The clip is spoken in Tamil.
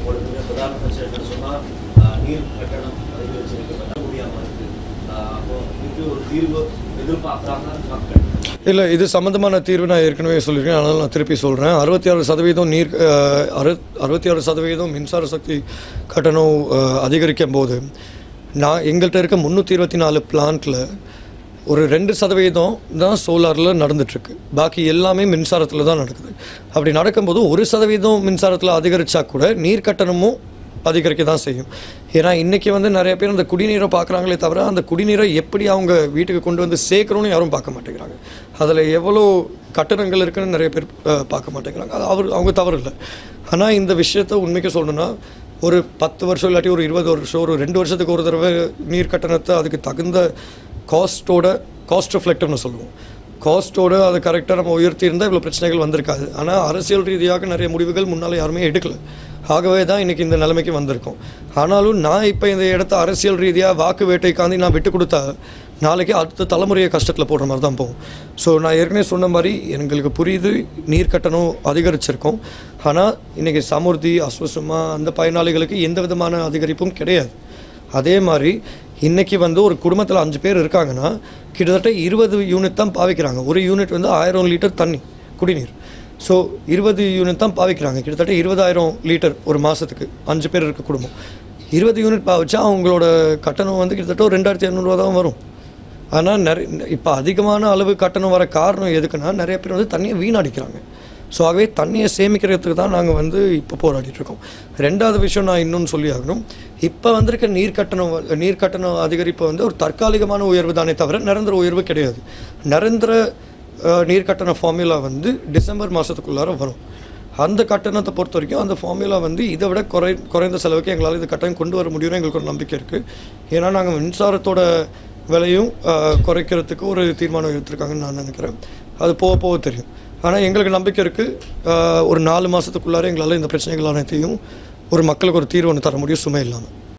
கொடுக்கிற பிரதான பிரச்சனை என்னன்னு சொன்னால் நீர் கட்டணம் அதிகரிச்சிருக்க முடியாமல் இருக்கு ஆஹ் அப்போ இதுக்கு ஒரு தீர்வு எதிர்பார்க்குறாங்க மக்கள் இல்லை இது சம்மந்தமான தீர்வு நான் ஏற்கனவே சொல்லியிருக்கேன் அதனால் நான் திருப்பி சொல்கிறேன் அறுபத்தி ஆறு சதவீதம் நீர் அஹ், அறு அறுபத்தி ஆறு சதவீதம் மின்சார சக்தி கட்டணம் அஹ், அதிகரிக்கும் போது நான் எங்கள்கிட்ட இருக்க முந்நூற்றி இருபத்தி நாலு பிளான்ட்டில் ஒரு ரெண்டு சதவீதம் தான் சோலாரில் நடந்துட்டுருக்கு பாக்கி எல்லாமே மின்சாரத்தில் தான் நடக்குது அப்படி நடக்கும்போது ஒரு சதவீதம் மின்சாரத்தில் அதிகரித்தா கூட நீர் கட்டணமும் அதிகரிக்க தான் செய்யும் ஏன்னா இன்றைக்கி வந்து நிறைய பேர் அந்த குடிநீரை பார்க்குறாங்களே தவிர அந்த குடிநீரை எப்படி அவங்க வீட்டுக்கு கொண்டு வந்து சேர்க்கணும்னு யாரும் பார்க்க மாட்டேங்கிறாங்க அதில் எவ்வளோ கட்டணங்கள் இருக்குன்னு நிறைய பேர் அஹ், பார்க்க மாட்டேங்கிறாங்க அது அவர் அவங்க தவறு இல்லை ஆனால் இந்த விஷயத்த உண்மைக்கு சொல்லணும்னா ஒரு பத்து வருஷம் இல்லாட்டி ஒரு இருபது வருஷம் ஒரு ரெண்டு வருஷத்துக்கு ஒரு தடவை நீர் கட்டணத்தை அதுக்கு தகுந்த காஸ்ட்டோட காஸ்ட் ரிஃப்ளெக்டிவ்னு சொல்லுவோம் காஸ்ட்டோட அது கரெக்டாக நம்ம உயர்த்தியிருந்தால் இவ்வளோ பிரச்சனைகள் வந்திருக்காது ஆனால் அரசியல் ரீதியாக நிறைய முடிவுகள் முன்னால் யாருமே எடுக்கல ஆகவே தான் இன்றைக்கி இந்த நிலைமைக்கு வந்திருக்கோம் ஆனாலும் நான் இப்போ இந்த இடத்த அரசியல் ரீதியாக வாக்கு வேட்டைக்காண்டி நான் விட்டு கொடுத்தா நாளைக்கு அடுத்த தலைமுறையை கஷ்டத்தில் போடுற மாதிரி தான் போகும் ஸோ நான் ஏற்கனவே சொன்ன மாதிரி எங்களுக்கு புரியுது நீர் கட்டணம் அதிகரிச்சிருக்கோம் ஆனால் இன்றைக்கி சமுர்த்தி அஸ்வசுமா அந்த பயனாளிகளுக்கு எந்த விதமான அதிகரிப்பும் கிடையாது அதே மாதிரி இன்னைக்கு வந்து ஒரு குடும்பத்தில் அஞ்சு பேர் இருக்காங்கன்னா கிட்டத்தட்ட இருபது யூனிட் தான் பாவிக்கிறாங்க ஒரு யூனிட் வந்து ஆயிரம் லிட்டர் தண்ணி குடிநீர் ஸோ இருபது யூனிட் தான் பாவிக்கிறாங்க கிட்டத்தட்ட இருபதாயிரம் லிட்டர் ஒரு மாதத்துக்கு அஞ்சு பேர் இருக்க குடும்பம் இருபது யூனிட் பாவிச்சா அவங்களோட கட்டணம் வந்து கிட்டத்தட்ட ஒரு ரெண்டாயிரத்தி இரநூறுவா தான் வரும் ஆனால் நிறைய இப்போ அதிகமான அளவு கட்டணம் வர காரணம் எதுக்குன்னா நிறைய பேர் வந்து தண்ணியை வீணடிக்கிறாங்க ஸோ ஆகவே தண்ணியை சேமிக்கிறதுக்கு தான் நாங்கள் வந்து இப்போ போராடிட்டு இருக்கோம் ரெண்டாவது விஷயம் நான் இன்னொன்று சொல்லி ஆகணும் இப்போ வந்திருக்க நீர் கட்டணம் வ- நீர் கட்டணம் அதிகரிப்பு வந்து ஒரு தற்காலிகமான உயர்வு தானே தவிர நிரந்தர உயர்வு கிடையாது நிரந்தர அஹ், நீர் கட்டண ஃபார்முலா வந்து டிசம்பர் மாதத்துக்குள்ளார வரும் அந்த கட்டணத்தை பொறுத்த வரைக்கும் அந்த ஃபார்முலா வந்து இதை விட குறை குறைந்த செலவுக்கு எங்களால் இந்த கட்டணம் கொண்டு வர முடியும்னு எங்களுக்கு ஒரு நம்பிக்கை இருக்குது ஏன்னா நாங்கள் மின்சாரத்தோட விலையும் அஹ், குறைக்கிறதுக்கு ஒரு தீர்மானம் எடுத்திருக்காங்கன்னு நான் நினைக்கிறேன் அது போக போக தெரியும் ஆனால் எங்களுக்கு நம்பிக்கை இருக்குது ஒரு நாலு மாதத்துக்குள்ளார எங்களால் இந்த பிரச்சனைகள் அனைத்தையும் ஒரு மக்களுக்கு ஒரு தீர்வு ஒன்று தர முடியும் சுமை இல்லாமல்